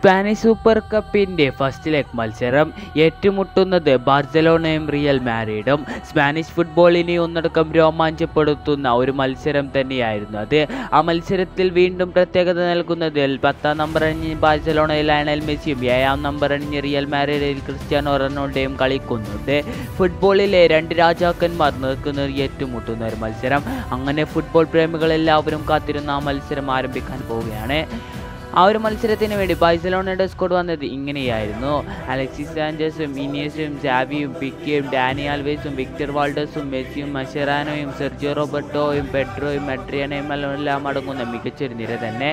Spanish super കപ്പിന്റെ first leg മത്സരം ഏറ്റുമുട്ടുന്നത് ബാർസലോണയും റിയൽ മാഡ്രിഡും സ്പാനിഷ് ഫുട്ബോളിനെ ഒന്നടക്കം രോമാഞ്ചപ്പെടുത്തുന്ന ഒരു മത്സരം തന്നെയായിരുന്നു അത് ആ മത്സരത്തിൽ വീണ്ടും പ്രത്യേകത നൽകുന്നതിൽ പത്താം നമ്പർ അണിഞ്ഞ് ബാർസലോണയിൽ ലയണൽ മെസ്സിയും ഏഴാം നമ്പർ അണിഞ്ഞ് റിയൽ മാഡ്രിഡിൽ ക്രിസ്ത്യാനോ റൊണാൾഡോയും കളിക്കുന്നുണ്ട് ഫുട്ബോളിലെ രണ്ട് രാജാക്കന്മാർ നിൽക്കുന്ന ഏറ്റുമുട്ടുന്ന ഒരു മത്സരം അങ്ങനെ ഫുട്ബോൾ പ്രേമികളെല്ലാവരും കാത്തിരുന്ന ആ മത്സരം ആരംഭിക്കാൻ പോവുകയാണ് ആ ഒരു മത്സരത്തിന് വേണ്ടി ബാഴ്സലോണയുടെ സ്ക്വാഡ് വന്നത് ഇങ്ങനെയായിരുന്നു അലക്സിസ് സാഞ്ചസും ഇനിയസും ജാവിയും പിക്കയും ഡാനി ആൽവേസും വിക്ടർ വാൾഡസും മെസ്സിയും മഷറാനോയും സെർജിയോ റോബർട്ടോയും പെഡ്രോയും മെഡ്രിയനയും എല്ലാം അടങ്ങുന്ന മികച്ചൊരു നിര തന്നെ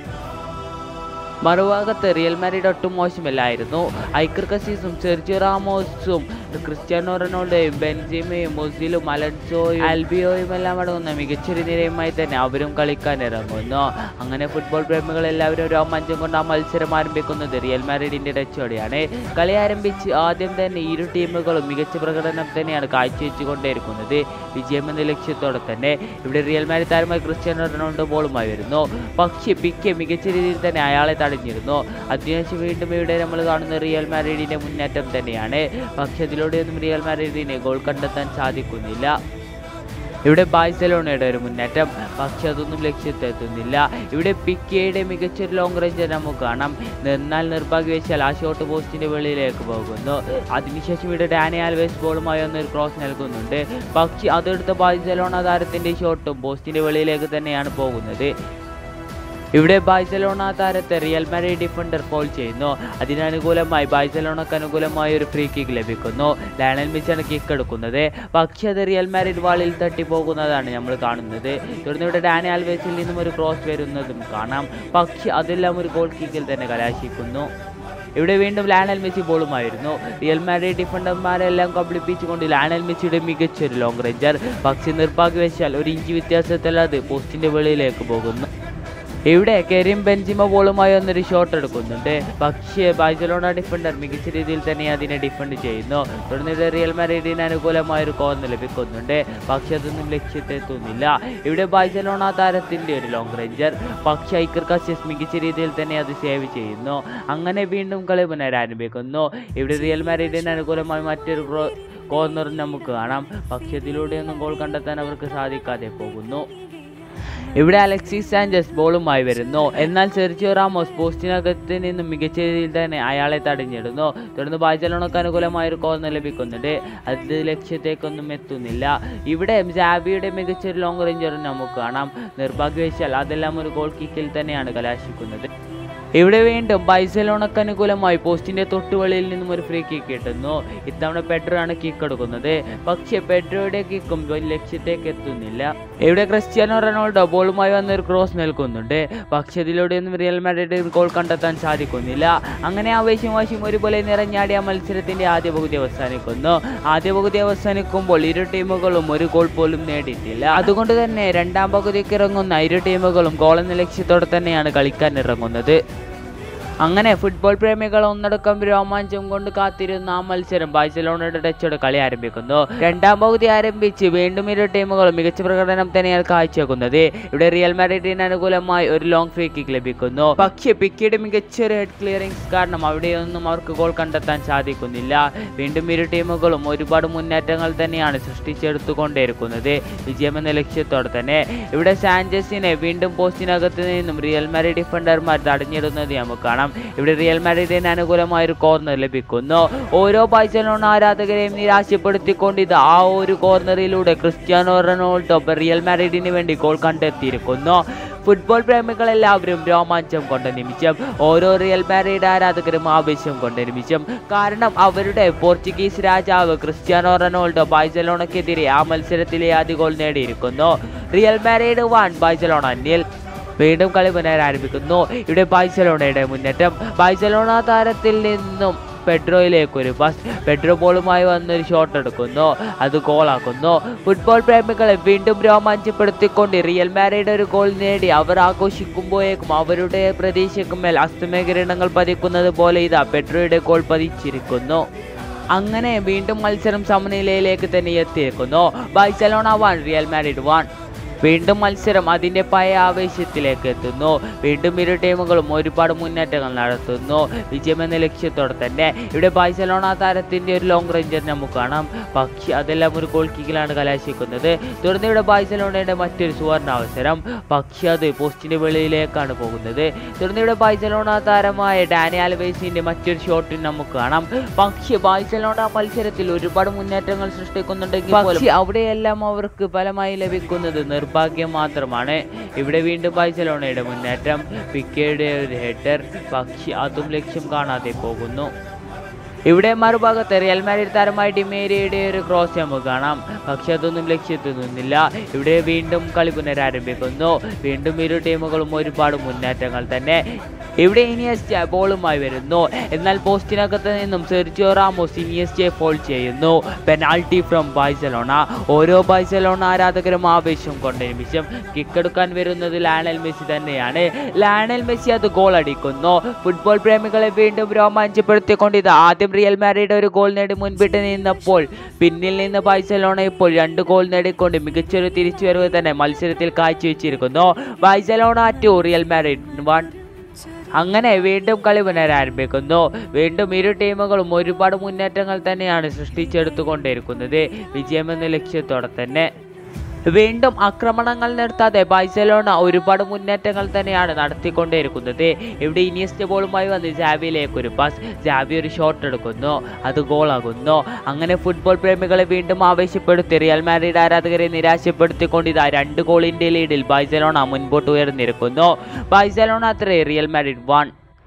മറുഭാഗത്ത് റിയൽ മാഡ്രിഡ് ഒട്ടും മോശമല്ലായിരുന്നു ഐക്കർ കസീസും സെർജിയോ റാമോസും ക്രിസ്ത്യാനോ റൊണാൾഡോയും ബെൻസിമയും മുസിലും അലൻസോയും ആൽബിയോയും എല്ലാം അടങ്ങുന്ന മികച്ചൊരു നിരയുമായി തന്നെ അവരും കളിക്കാൻ ഇറങ്ങുന്നു അങ്ങനെ ഫുട്ബോൾ പ്രേമികൾ എല്ലാവരും രോമാഞ്ചം കൊണ്ട് ആ മത്സരം ആരംഭിക്കുന്നത് റിയൽ മാഡ്രിഡിന്റെ ടച്ചോടെയാണ് കളി ആരംഭിച്ച് ആദ്യം തന്നെ ഇരു ടീമുകളും മികച്ച പ്രകടനം തന്നെയാണ് കാഴ്ചവെച്ചു കൊണ്ടേയിരിക്കുന്നത് വിജയമെന്ന ലക്ഷ്യത്തോടെ തന്നെ ഇവിടെ റിയൽ മാഡ്രിഡ് താരമായി ക്രിസ്ത്യാനോ റൊണാൾഡോ ബോളുമായി വരുന്നു പക്ഷേ പിക്കെ മികച്ച രീതിയിൽ തന്നെ അയാളെ തടഞ്ഞിരുന്നു അതിനുശേഷം വീണ്ടും ഇവിടെ നമ്മൾ കാണുന്ന റിയൽ മാഡ്രിഡിന്റെ മുന്നേറ്റം തന്നെയാണ് പക്ഷെ അതിലൂടെയൊന്നും റിയൽ മാഡ്രിഡിന് ഗോൾ കണ്ടെത്താൻ സാധിക്കുന്നില്ല ഇവിടെ ബാഴ്സലോണയുടെ ഒരു മുന്നേറ്റം പക്ഷെ അതൊന്നും ലക്ഷ്യത്തെത്തുന്നില്ല ഇവിടെ പിക്കയുടെ മികച്ചൊരു ലോങ് റേഞ്ച് നമുക്ക് കാണാം എന്നാൽ നിർഭാഗ്യവശാൽ ആ ഷോട്ട് പോസ്റ്റിന്റെ വെളിയിലേക്ക് പോകുന്നു അതിനുശേഷം ഇവിടെ ഡാനി ആൽവേസ് ബോളുമായി ഒന്നൊരു ക്രോസ് നൽകുന്നുണ്ട് പക്ഷെ അതെടുത്ത ബാഴ്സലോണ താരത്തിന്റെ ഷോട്ടും പോസ്റ്റിന്റെ വെളിയിലേക്ക് തന്നെയാണ് പോകുന്നത് ഇവിടെ ബാഴ്സലോണ താരത്തെ റിയൽ മാഡ്രിഡ് ഡിഫൻഡർ ഫോൾ ചെയ്യുന്നു അതിനനുകൂലമായി ബാഴ്സലോണക്ക് അനുകൂലമായ ഒരു ഫ്രീ കിക്ക് ലഭിക്കുന്നു ലയണൽ മെസ്സിയാണ് കിക്ക് എടുക്കുന്നത് പക്ഷേ അത് റിയൽ മാഡ്രിഡ് വാളിൽ തട്ടി പോകുന്നതാണ് നമ്മൾ കാണുന്നത് തുടർന്ന് ഇവിടെ ഡാനി ആൽവേസിൽ നിന്നും ഒരു ക്രോസ് വരുന്നതും കാണാം പക്ഷേ അതെല്ലാം ഒരു ഗോൾ കിക്കിൽ തന്നെ കലാശിക്കുന്നു ഇവിടെ വീണ്ടും ലാനൽ മെസ്സി ബോളുമായിരുന്നു റിയൽ മാഡ്രിഡ് ഡിഫൻഡർമാരെല്ലാം കബളിപ്പിച്ചുകൊണ്ട് ലാനൽ മെസ്സിയുടെ മികച്ചൊരു ലോങ് റേഞ്ചർ പക്ഷേ നിർഭാഗ്യവശാൽ ഒരു ഇഞ്ച് വ്യത്യാസത്തിൽ അത് പോസ്റ്റിന്റെ വെളിയിലേക്ക് പോകുന്നു ഇവിടെ കെരീം ബെഞ്ചിമ ബോളുമായി ഒന്നൊരു ഷോട്ട് എടുക്കുന്നുണ്ട് പക്ഷേ ബാഴ്സലോണ ഡിഫൻഡർ മികച്ച രീതിയിൽ തന്നെ അതിനെ ഡിഫെൻഡ് ചെയ്യുന്നു തുടർന്ന് ഇത് റിയൽ മാഡ്രിഡിന് അനുകൂലമായ ഒരു കോർന്ന് ലഭിക്കുന്നുണ്ട് പക്ഷെ അതൊന്നും ലക്ഷ്യത്തെത്തുന്നില്ല ഇവിടെ ബാഴ്സലോണ താരത്തിന്റെ ഒരു ലോങ് റേഞ്ചർ പക്ഷേ ഐക്കർ കസ്യസ് മികച്ച രീതിയിൽ തന്നെ അത് സേവ് ചെയ്യുന്നു അങ്ങനെ വീണ്ടും കളി പുനരാരംഭിക്കുന്നു ഇവിടെ റിയൽ മാഡ്രിഡിന് അനുകൂലമായി മറ്റൊരു കോർണർ നമുക്ക് കാണാം പക്ഷെ ഇതിലൂടെയൊന്നും ഗോൾ കണ്ടെത്താൻ അവർക്ക് സാധിക്കാതെ പോകുന്നു ഇവിടെ അലക്സിസ് സാഞ്ചസ് ബോളുമായി വരുന്നു എന്നാൽ സെർജിയോ റാമോസ് പോസ്റ്റിനകത്ത് നിന്നും മികച്ച രീതിയിൽ തന്നെ അയാളെ തടഞ്ഞിടുന്നു തുടർന്ന് ബാഴ്സലോണക്ക് അനുകൂലമായ ഒരു കോർണർ ലഭിക്കുന്നുണ്ട് അത് ലക്ഷ്യത്തേക്കൊന്നും എത്തുന്നില്ല ഇവിടെ ജാബിയുടെ മികച്ചൊരു ലോങ് റേഞ്ചർ നമുക്ക് കാണാം നിർഭാഗ്യവശാൽ അതെല്ലാം ഒരു ഗോൾ കിക്കിൽ തന്നെയാണ് കലാശിക്കുന്നത് ഇവിടെ വീണ്ടും ബൈസലോണക്ക് അനുകൂലമായി പോസ്റ്റിന്റെ തൊട്ടുവളിയിൽ നിന്നും ഒരു ഫ്രീ കിക്ക് കിട്ടുന്നു ഇത്തവണ പെഡ്രോ ആണ് കിക്ക് എടുക്കുന്നത് പക്ഷേ പെഡ്രോയുടെ കിക്കും ലക്ഷ്യത്തേക്ക് എത്തുന്നില്ല ഇവിടെ ക്രിസ്ത്യാനോ റൊണാൾഡോ ബോളുമായി വന്ന ഒരു ക്രോസ് നൽകുന്നുണ്ട് പക്ഷേ ഇതിലൂടെയൊന്നും റിയൽ മാഡ്രിഡ് ഗോൾ കണ്ടെത്താൻ സാധിക്കുന്നില്ല അങ്ങനെ ആവേശം വാശിയും ഒരുപോലെ നിറഞ്ഞാടിയ മത്സരത്തിന്റെ ആദ്യ പകുതി അവസാനിക്കുന്നു ആദ്യ പകുതി അവസാനിക്കുമ്പോൾ ഇരു ടീമുകളും ഒരു ഗോൾ പോലും നേടിയിട്ടില്ല അതുകൊണ്ട് തന്നെ രണ്ടാം പകുതിക്ക് ഇറങ്ങുന്ന ഇരു ടീമുകളും ഗോൾ എന്ന ലക്ഷ്യത്തോടെ തന്നെയാണ് കളിക്കാൻ ഇറങ്ങുന്നത് അങ്ങനെ ഫുട്ബോൾ പ്രേമികൾ ഒന്നടക്കം രോമാഞ്ചം കൊണ്ട് കാത്തിരുന്ന ആ മത്സരം ബാഴ്സലോണയുടെ ടച്ചോടെ കളി ആരംഭിക്കുന്നു രണ്ടാം പകുതി ആരംഭിച്ച് വീണ്ടും ഇരു ടീമുകളും മികച്ച പ്രകടനം തന്നെയാണ് കാഴ്ചവെക്കുന്നത് ഇവിടെ റിയൽ മാഡ്രിഡിന് അനുകൂലമായി ഒരു ലോങ് ഫ്രീ കിക്ക് ലഭിക്കുന്നു പക്ഷേ പിക്കിയുടെ മികച്ചൊരു ഹെഡ് ക്ലിയറിംഗ്സ് കാരണം അവിടെയൊന്നും അവർക്ക് ഗോൾ കണ്ടെത്താൻ സാധിക്കുന്നില്ല വീണ്ടും ഇരു ടീമുകളും ഒരുപാട് മുന്നേറ്റങ്ങൾ തന്നെയാണ് സൃഷ്ടിച്ചെടുത്തുകൊണ്ടിരിക്കുന്നത് വിജയമെന്ന ലക്ഷ്യത്തോടെ തന്നെ ഇവിടെ സാഞ്ചസിനെ വീണ്ടും പോസ്റ്റിനകത്ത് നിന്നും റിയൽ മാഡ്രിഡ് ഡിഫൻഡർമാർ തടഞ്ഞിടുന്നത് നമുക്ക് കാണാം ഇവിടെ റിയൽ മാഡ്രിഡിന് അനുകൂലമായ ഒരു കോർണർ ലഭിക്കുന്നു ഓരോ ബാഴ്സലോണ ആരാധകരെയും നിരാശപ്പെടുത്തിക്കൊണ്ട് ഇത് ആ ഒരു കോർണറിലൂടെ ക്രിസ്ത്യാനോ റൊണാൾഡോ റിയൽ മാഡ്രിഡിന് വേണ്ടി ഗോൾ കണ്ടെത്തിയിരിക്കുന്നു ഫുട്ബോൾ പ്രേമികളെല്ലാവരും രോമാഞ്ചം കൊണ്ട നിമിഷം ഓരോ റിയൽ മാഡ്രിഡ് ആരാധകരും ആവശ്യം കൊണ്ട നിമിഷം കാരണം അവരുടെ പോർച്ചുഗീസ് രാജാവ് ക്രിസ്ത്യാനോ റൊണാൾഡോ ബാഴ്സലോണക്കെതിരെ ആ മത്സരത്തിലെ ആദ്യ ഗോൾ നേടിയിരിക്കുന്നു റിയൽ മാഡ്രിഡ് വൺ ബാഴ്സലോണ അന്യൽ വീണ്ടും കളി പുനരാരംഭിക്കുന്നു ഇവിടെ ബാഴ്സലോണയുടെ മുന്നേറ്റം ബാഴ്സലോണ താരത്തിൽ നിന്നും പെഡ്രോയിലേക്ക് ഒരു പാസ് പെഡ്രോ ബോളുമായി വന്നൊരു ഷോട്ട് എടുക്കുന്നു അത് ഗോളാക്കുന്നു ഫുട്ബോൾ പ്രേമികളെ വീണ്ടും രോമാഞ്ചപ്പെടുത്തിക്കൊണ്ട് റിയൽ മാഡ്രിഡ് ഒരു ഗോൾ നേടി അവർ ആഘോഷിക്കുമ്പോഴേക്കും അവരുടെ പ്രതീക്ഷയ്ക്കും മേൽ അസ്തമയകിരണങ്ങൾ പതിക്കുന്നത് പോലെ ഇതാ പെഡ്രോയുടെ ഗോൾ പതിച്ചിരിക്കുന്നു അങ്ങനെ വീണ്ടും മത്സരം സമനിലയിലേക്ക് തന്നെ എത്തിയിരിക്കുന്നു Barcelona one Real Madrid one വീണ്ടും മത്സരം അതിൻ്റെ പഴയ ആവേശത്തിലേക്ക് എത്തുന്നു വീണ്ടും ഇരു ടീമുകളും ഒരുപാട് മുന്നേറ്റങ്ങൾ നടത്തുന്നു വിജയമെന്ന ലക്ഷ്യത്തോടെ തന്നെ ഇവിടെ ബാഴ്സലോണ താരത്തിൻ്റെ ഒരു ലോങ് റേഞ്ചർ നമുക്ക് കാണാം പക്ഷേ അതെല്ലാം ഒരു ഗോൾ കിക്കിലാണ് കലാശിക്കുന്നത് തുടർന്ന് ഇവിടെ ബാഴ്സലോണയുടെ മറ്റൊരു സുവർണ അവസരം പക്ഷേ അത് പോസ്റ്റിൻ്റെ വെളിയിലേക്കാണ് പോകുന്നത് തുടർന്ന് ഇവിടെ ബാഴ്സലോണ താരമായ ഡാനി ആൽവേസിൻ്റെ മറ്റൊരു ഷോട്ടിൽ നമുക്ക് കാണാം പക്ഷേ ബാഴ്സലോണ മത്സരത്തിൽ ഒരുപാട് മുന്നേറ്റങ്ങൾ സൃഷ്ടിക്കുന്നുണ്ടെങ്കിൽ പക്ഷേ അവിടെയെല്ലാം അവർക്ക് ഫലമായി ലഭിക്കുന്നത് നിർഭാഗ്യം മാത്രമാണ് ഇവിടെ വീണ്ടും ബാഴ്സലോണയുടെ മുന്നേറ്റം പിക്കയുടെ ഒരു ഹെഡർ പക്ഷേ അതും ലക്ഷ്യം കാണാതെ പോകുന്നു ഇവിടെ മറുഭാഗത്ത് റിയൽ മാഡ്രിഡ് താരമായ ഡിമേരിയുടെ ഒരു ക്രോസ് നമുക്ക് കാണാം പക്ഷെ അതൊന്നും ലക്ഷ്യത്തൊന്നുമില്ല ഇവിടെ വീണ്ടും കളി പുനരാരംഭിക്കുന്നു വീണ്ടും ഇരു ടീമുകളും ഒരുപാട് മുന്നേറ്റങ്ങൾ തന്നെ ഇവിടെ ഇനിയസ്റ്റ ബോളുമായി വരുന്നു എന്നാൽ പോസ്റ്റിനകത്ത് നിന്നും സെർജിയോ റാമോസ് ഇനിയസ്റ്റയെ ഫോൾ ചെയ്യുന്നു പെനാൾട്ടി ഫ്രം ബാഴ്സലോണ ഓരോ ബാഴ്സലോണ ആരാധകരും ആവേശം കൊണ്ട് നിമിഷം കിക്കെടുക്കാൻ വരുന്നത് ലാനൽ മെസ്സി തന്നെയാണ് ലാനൽ മെസ്സി അത് ഗോൾ അടിക്കുന്നു ഫുട്ബോൾ പ്രേമികളെ വീണ്ടും രോമാഞ്ചപ്പെടുത്തിക്കൊണ്ട് ഇത് ആദ്യം റിയൽ മാഡ്രിഡ് ഒരു ഗോൾ നേടി മുൻപിട്ട് നിന്നപ്പോൾ പിന്നിൽ നിന്ന് ബാഴ്സലോണ ഇപ്പോൾ രണ്ട് ഗോൾ നേടിക്കൊണ്ട് മികച്ചൊരു തിരിച്ചുവരവ് തന്നെ മത്സരത്തിൽ കാഴ്ചവെച്ചിരിക്കുന്നു Barcelona two Real Madrid one അങ്ങനെ വീണ്ടും കളി പുനരാരംഭിക്കുന്നു വീണ്ടും ഇരു ടീമുകളും ഒരുപാട് മുന്നേറ്റങ്ങൾ തന്നെയാണ് സൃഷ്ടിച്ചെടുത്തുകൊണ്ടിരിക്കുന്നത് വിജയമെന്ന ലക്ഷ്യത്തോടെ തന്നെ വീണ്ടും ആക്രമണങ്ങൾ നിർത്താതെ ബാഴ്സലോണ ഒരുപാട് മുന്നേറ്റങ്ങൾ തന്നെയാണ് നടത്തിക്കൊണ്ടേയിരിക്കുന്നത് ഇവിടെ ഇനിയസ്റ്റ് ബോളുമായി വന്ന് ജാവിയിലേക്ക് ഒരു പാസ് ജാവി ഒരു ഷോട്ട് എടുക്കുന്നു അത് ഗോളാകുന്നു അങ്ങനെ ഫുട്ബോൾ പ്രേമികളെ വീണ്ടും ആവേശപ്പെടുത്തി റിയൽ മാഡ്രിഡ് ആരാധകരെ നിരാശപ്പെടുത്തിക്കൊണ്ട് ഇതാ രണ്ട് ഗോളിൻ്റെ ലീഡിൽ ബാഴ്സലോണ മുൻപോട്ട് ഉയർന്നിരിക്കുന്നു ബാഴ്സലോണ അത്രേ റിയൽ മാഡ്രിഡ് വൺ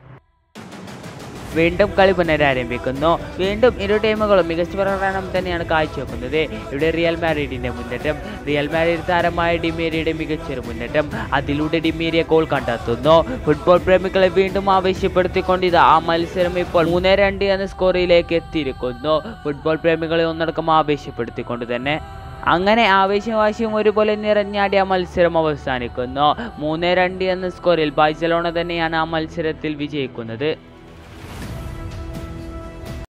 വീണ്ടും കളി പുനരാരംഭിക്കുന്നു വീണ്ടും ഇരു ടീമുകളും മികച്ച പ്രകടനം തന്നെയാണ് കാഴ്ചവെക്കുന്നത് ഇവിടെ റിയൽ മാഡ്രിഡിന്റെ മുന്നേറ്റം റിയൽ മാഡ്രിഡ് താരമായ ഡിമേരിയുടെ മികച്ചൊരു മുന്നേറ്റം അതിലൂടെ ഡിമേരിയ ഗോൾ കണ്ടെത്തുന്നു ഫുട്ബോൾ പ്രേമികളെ വീണ്ടും ആവേശപ്പെടുത്തിക്കൊണ്ട് ഇത് ആ മത്സരം ഇപ്പോൾ മൂന്ന് രണ്ട് എന്ന സ്കോറിലേക്ക് എത്തിയിരിക്കുന്നു ഫുട്ബോൾ പ്രേമികളെ ഒന്നടക്കം ആവേശപ്പെടുത്തിക്കൊണ്ട് തന്നെ അങ്ങനെ ആവേശവാശിയും ഒരുപോലെ നിറഞ്ഞാടിയ മത്സരം അവസാനിക്കുന്നു മൂന്ന് രണ്ട് എന്ന സ്കോറിൽ ബാഴ്സലോണ തന്നെയാണ് ആ മത്സരത്തിൽ വിജയിക്കുന്നത്